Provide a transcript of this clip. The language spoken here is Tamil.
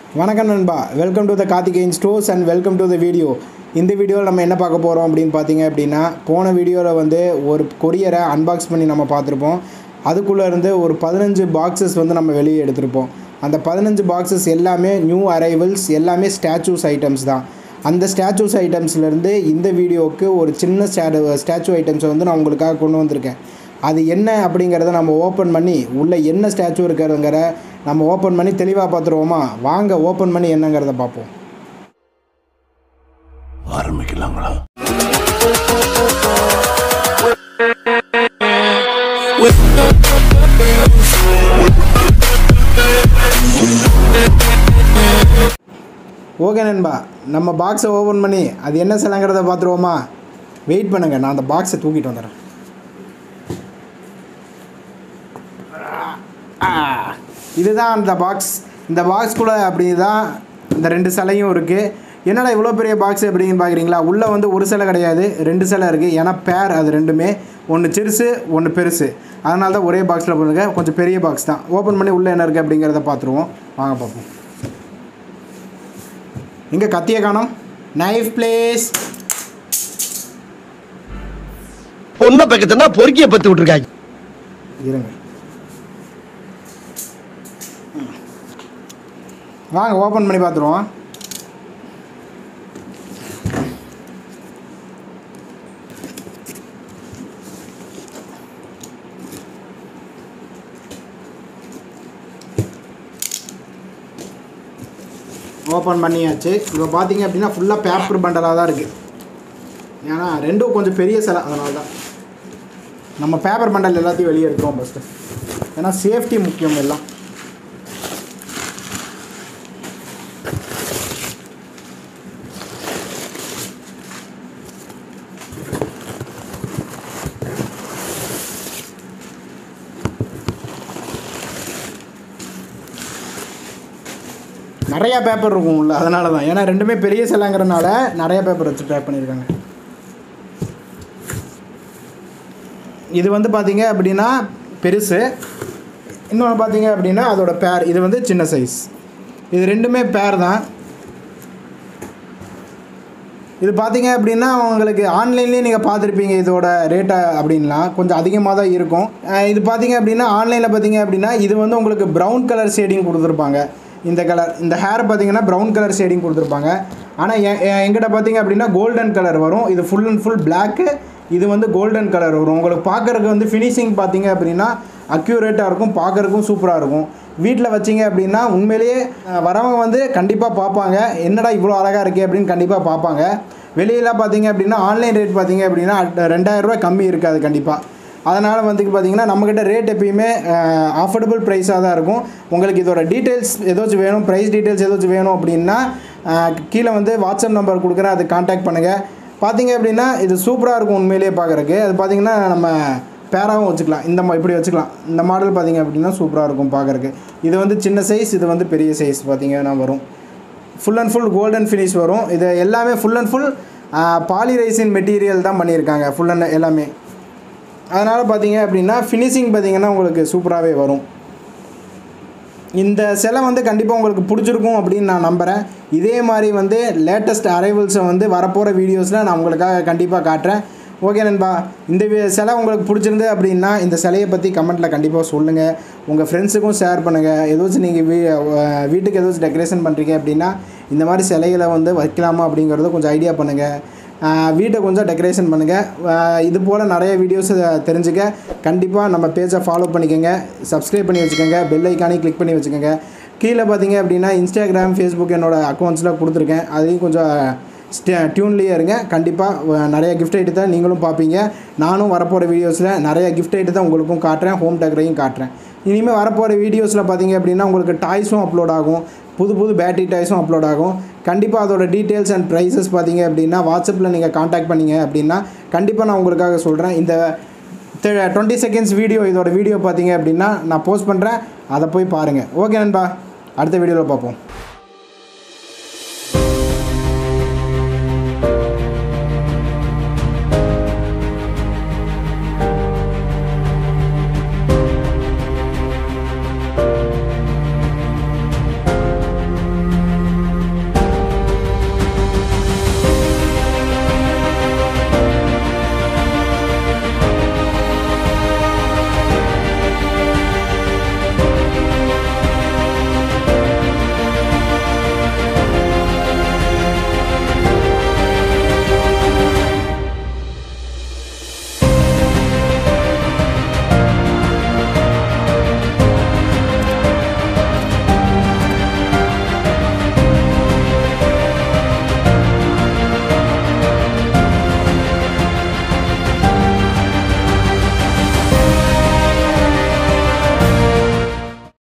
வணக்கம் நண்பா welcome to the Karthikeyan stores and welcome to the video இந்த வீடியோவில் நம்ம என்ன பார்க்க போகிறோம் அப்படின்னு பார்த்தீங்க அப்படின்னா போன வீடியோவில் வந்து ஒரு கொரியரை அன்பாக்ஸ் பண்ணி நம்ம பார்த்துருப்போம் அதுக்குள்ளே இருந்து ஒரு பதினஞ்சு பாக்ஸஸ் வந்து நம்ம வெளியே எடுத்திருப்போம் அந்த பதினஞ்சு பாக்ஸஸ் எல்லாமே நியூ அரைவல்ஸ் எல்லாமே ஸ்டாச்சூஸ் ஐட்டம்ஸ் தான் அந்த ஸ்டாச்சூஸ் ஐட்டம்ஸ்லேருந்து இந்த வீடியோவுக்கு ஒரு சின்ன ஸ்டாடு ஸ்டாச்சு ஐட்டம்ஸை வந்து நான் உங்களுக்காக கொண்டு வந்திருக்கேன் அது என்ன அப்படிங்கிறத நம்ம ஓப்பன் பண்ணி உள்ளே என்ன ஸ்டாச்சு இருக்கிறதுங்கிற நம்ம ஓப்பன் பண்ணி தெளிவாக பார்த்துருவோமா வாங்க ஓப்பன் பண்ணி என்னங்கிறத பார்ப்போம் ஆரம்பிக்கலாங்களா ஓகே நண்பா நம்ம பாக்ஸை ஓப்பன் பண்ணி அது என்ன சிலங்கிறத பார்த்துருவோமா வெயிட் பண்ணுங்க நான் அந்த பாக்ஸை தூக்கிட்டு வந்துடுறேன் ஆ, இதுதான் அந்த பாக்ஸ் இந்த பாக்ஸ்குள்ளே அப்படி தான் இந்த ரெண்டு சிலையும் இருக்குது என்னடா இவ்வளோ பெரிய பாக்ஸ் எப்படின்னு பார்க்குறீங்களா உள்ளே வந்து ஒரு சிலை கிடையாது ரெண்டு சிலை இருக்குது ஏன்னா பேர் அது ரெண்டுமே ஒன்று சிறுசு ஒன்று பெருசு அதனால தான் ஒரே பாக்ஸில் போடுங்க கொஞ்சம் பெரிய பாக்ஸ் தான் ஓப்பன் பண்ணி உள்ளே என்ன இருக்குது அப்படிங்கிறத பார்த்துருவோம் வாங்க பார்ப்போம் இங்கே கத்திய காணோம் நைஃப் பிளேஸ் பொண்ணை பக்கத்துனா பொறுக்கிய பத்து விட்டுருக்காங்க இருங்க வாங்க ஓப்பன் பண்ணி பார்த்துருவோம் ஓப்பன் பண்ணியாச்சு இப்போ பார்த்தீங்க அப்படின்னா ஃபுல்லாக பேப்பர் பண்டலாக தான் இருக்குது ஏன்னா ரெண்டும் கொஞ்சம் பெரிய சிலை அதனால தான் நம்ம பேப்பர் பண்டல் எல்லாத்தையும் வெளியே எடுத்துருவோம் ஃபஸ்ட்டு ஏன்னா சேஃப்டி முக்கியம் எல்லாம் நிறையா பேப்பர் இருக்கும் உள்ள அதனால தான் ஏன்னா ரெண்டுமே பெரிய சிலைங்கிறனால நிறைய பேப்பர் வச்சு பேக் பண்ணியிருக்காங்க இது வந்து பார்த்தீங்க அப்படின்னா பெருசு இன்னொன்று பார்த்தீங்க அப்படின்னா அதோட பேர் இது வந்து சின்ன சைஸ் இது ரெண்டுமே பேர் தான் இது பார்த்தீங்க அப்படின்னா உங்களுக்கு ஆன்லைன்லேயே நீங்கள் பார்த்துருப்பீங்க இதோட ரேட்டை அப்படின்லாம் கொஞ்சம் அதிகமாக தான் இருக்கும் அஹ் இது பார்த்தீங்க அப்படின்னா ஆன்லைனில் பார்த்தீங்க அப்படின்னா இது வந்து உங்களுக்கு ப்ரௌன் கலர் ஷேடிங் கொடுத்துருப்பாங்க இந்த கலர் இந்த ஹேர் பார்த்தீங்கன்னா ப்ரௌன் கலர் ஷேடிங் கொடுத்துருப்பாங்க ஆனால் எ- எ- எங்கிட்ட பார்த்தீங்க அப்படின்னா கோல்டன் கலர் வரும் இது ஃபுல் அண்ட் ஃபுல் பிளாக்கு இது வந்து கோல்டன் கலர் வரும் உங்களுக்கு பார்க்குறதுக்கு வந்து ஃபினிஷிங் பார்த்தீங்க அப்படின்னா அக்யூரேட்டாக இருக்கும் பார்க்குறதுக்கும் சூப்பராக இருக்கும் வீட்டில் வச்சிங்க அப்படின்னா உண்மையிலேயே அஹ், வரவங்க வந்து கண்டிப்பாக பார்ப்பாங்க என்னடா இவ்வளோ அழகாக இருக்கே அப்படின்னு கண்டிப்பாக பார்ப்பாங்க வெளியெல்லாம் பார்த்தீங்க அப்படின்னா ஆன்லைன் ரேட் பார்த்தீங்க அப்படின்னா ரெண்டாயிரம் ரூபாய் கம்மி இருக்காது கண்டிப்பாக அதனால் வந்து பார்த்தீங்கன்னா நம்மக்கிட்ட ரேட் எப்பயுமே ஆஃபர்டபுள் ப்ரைஸாக தான் இருக்கும் உங்களுக்கு இதோட டீட்டெயில்ஸ் ஏதாச்சும் வேணும் ப்ரைஸ் டீட்டெயில்ஸ் ஏதாச்சும் வேணும் அப்படின்னா அஹ், கீழே வந்து வாட்ஸ்அப் நம்பர் கொடுக்குறேன் அது காண்டாக்ட் பண்ணுங்கள் பார்த்தீங்க அப்படின்னா இது சூப்பராக இருக்கும் உண்மையிலேயே பார்க்குறக்கு அது பார்த்தீங்கன்னா நம்ம பேராகவும் வச்சுக்கலாம் இந்த மா இப்படி வச்சுக்கலாம் இந்த மாடல் பார்த்தீங்க அப்படின்னா சூப்பராக இருக்கும் பார்க்குறக்கு இது வந்து சின்ன சைஸ் இது வந்து பெரிய சைஸ் பார்த்தீங்கன்னா வரும் full and full golden finish வரும் இது எல்லாமே full and full polyresin material தான் பண்ணியிருக்காங்க ஃபுல் அண்ட் எல்லாமே அதனால் பார்த்தீங்க அப்படின்னா ஃபினிஷிங் பார்த்தீங்கன்னா உங்களுக்கு சூப்பராகவே வரும் இந்த சிலை வந்து கண்டிப்பாக உங்களுக்கு பிடிச்சிருக்கும் அப்படின்னு நான் நம்புகிறேன் இதே மாதிரி வந்து லேட்டஸ்ட் அரைவல்ஸை வந்து வரப்போகிற வீடியோஸில் நான் உங்களுக்காக கண்டிப்பாக காட்டுறேன் ஓகே நண்பா இந்த வி- சிலை உங்களுக்கு பிடிச்சிருந்து அப்படின்னா இந்த சிலையை பற்றி கமெண்ட்டில் கண்டிப்பாக சொல்லுங்கள் உங்கள் ஃப்ரெண்ட்ஸுக்கும் ஷேர் பண்ணுங்கள் ஏதாச்சும் நீங்கள் வீ அஹ் வீட்டுக்கு ஏதாச்சும் டெக்கரேஷன் பண்ணுறீங்க அப்படின்னா இந்த மாதிரி சிலைகளை வந்து வைக்கலாமா அப்படிங்கிறத கொஞ்சம் ஐடியா பண்ணுங்கள் ஆஹ் வீட்டை கொஞ்சம் டெக்கரேஷன் பண்ணுங்கள் இது போல் நிறைய வீடியோஸ் தெரிஞ்சுக்க கண்டிப்பாக நம்ம பேஜை ஃபாலோ பண்ணிக்கோங்க சப்ஸ்கிரைப் பண்ணி வச்சுக்கோங்க பெல் ஐக்கானையும் கிளிக் பண்ணி வச்சுக்கோங்க கீழே பார்த்தீங்க அப்படின்னா இன்ஸ்டாகிராம் ஃபேஸ்புக் என்னோடய அக்கௌண்ட்ஸில் கொடுத்துருக்கேன் அதையும் கொஞ்சம் ஸ்டே டியூன்லேயே இருங்க கண்டிப்பாக நிறைய கிஃப்ட் ஐட்டு தான் நீங்களும் பார்ப்பீங்க நானும் வரப்போகிற வீடியோஸில் நிறைய கிஃப்ட் ஐட்டு தான் உங்களுக்கும் காட்டுறேன் ஹோம் டெக்கரையும் காட்டுறேன் இனிமேல் வரப்போகிற வீடியோஸில் பார்த்தீங்க அப்படின்னா உங்களுக்கு டாய்ஸும் அப்லோட் ஆகும் புது புது பேட்டரி டாய்ஸும் அப்லோட் ஆகும் கண்டிப்பாக அதோட டீட்டெயில்ஸ் அண்ட் ப்ரைஸஸ் பார்த்தீங்க அப்படின்னா வாட்ஸ்அப்பில் நீங்கள் காண்டாக்ட் பண்ணீங்க அப்படின்னா கண்டிப்பாக நான் உங்களுக்காக சொல்கிறேன் இந்த டுவெண்ட்டி செகண்ட்ஸ் வீடியோ இதோட வீடியோ பார்த்தீங்க அப்படின்னா நான் போஸ்ட் பண்ணுறேன் அதை போய் பாருங்கள் ஓகே நண்பா அடுத்த வீடியோவில் பார்ப்போம்